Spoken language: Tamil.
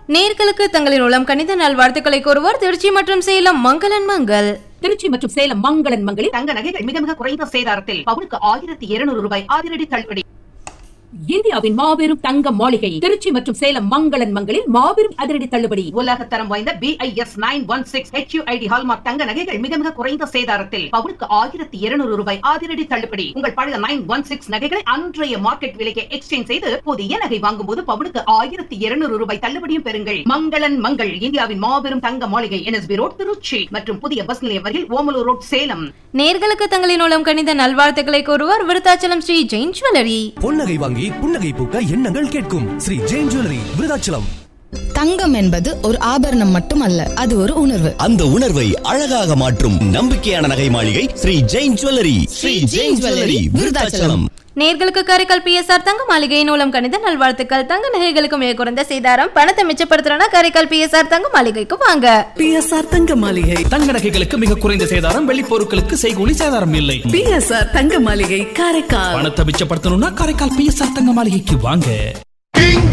நேர்களுக்கு தங்களின் உளம் கணித நல்வாழ்த்துக்களை கூறுவோர் திருச்சி மற்றும் சேலம் மங்களன் மங்கள் திருச்சி மற்றும் சேலம் மங்களன் மங்களில் தங்க நகைகள் மிக மிக குறைந்த சேதாரத்தில் பவுனுக்கு ஆயிரத்தி இருநூறு ரூபாய் அதிரடி தள்ளுபடி இந்தியாவின் மாபெரும் தங்க மாளிகை திருச்சி மற்றும் சேலம் மங்களன் மங்களில் மாபெரும் அதிரடி தள்ளுபடி உலக தரம் வாய்ந்த BIS nine one six HUID hallmark தங்க நகைகள் மிக மிக குறைந்த சேதாரத்தில் பவுனுக்கு ஆயிரத்தி இருநூறு ரூபாய் அதிரடி தள்ளுபடி உங்கள் பழைய நைன் ஒன் சிக்ஸ் நகைகளை அன்றைய மார்க்கெட் விலைக்கு எக்ஸ்சேஞ்ச் செய்து புதிய நகை வாங்கும் போது பவுனுக்கு ஆயிரத்தி இருநூறு ரூபாய் தள்ளுபடியும் பெறுங்கள் மங்களன் மங்கள் இந்தியாவின் மாபெரும் தங்க மாளிகை என்எஸ்பி ரோட் திருச்சி மற்றும் புதிய பஸ் நிலையம் வரையில் ஓமலூர் ரோட் சேலம் நேர்களுக்கு தங்களின் உளம் கணித நல்வாழ்த்துக்களை கூறுவோர் விருத்தாச்சலம் ஸ்ரீ ஜெயின் ஜுவல்லரி பொன்னகை வாங்கி புன்னகை பூக்க எண்ணங்கள் கேட்கும் ஸ்ரீ ஜெயின் ஜுவல்லரி விருதாச்சலம் தங்கம் என்பது ஒரு ஆபரணம் மட்டுமல்ல அது ஒரு உணர்வு அந்த உணர்வை அழகாக மாற்றும் நம்பிக்கையான நகை மாளிகை ஸ்ரீ ஜெயின் ஜுவல்லரி ஸ்ரீ ஜெயின் ஜுவல்லரி விருதாச்சலம் நேர்களுக்கு காரைக்கால் பிஎஸ்ஆர் தங்க மாளிகையின் மூலம் கணித நல்வாழ்த்துக்கள் தங்க நகைகளுக்கு மிக குறைந்த சேதாரம் பணத்தை மிச்சப்படுத்துறனா காரைக்கால் பிஎஸ்ஆர் தங்க மாளிகைக்கு வாங்க பிஎஸ்ஆர் தங்க மாளிகை தங்க நகைகளுக்கு மிக குறைந்த சேதாரம் வெள்ளி பொருட்களுக்கு செய்கூலி சேதாரம் இல்லை பிஎஸ்ஆர் தங்க மாளிகை காரைக்கால் பணத்தை மிச்சப்படுத்தணும்னா காரைக்கால் பிஎஸ்ஆர் தங்க மாளிகைக்கு வாங்க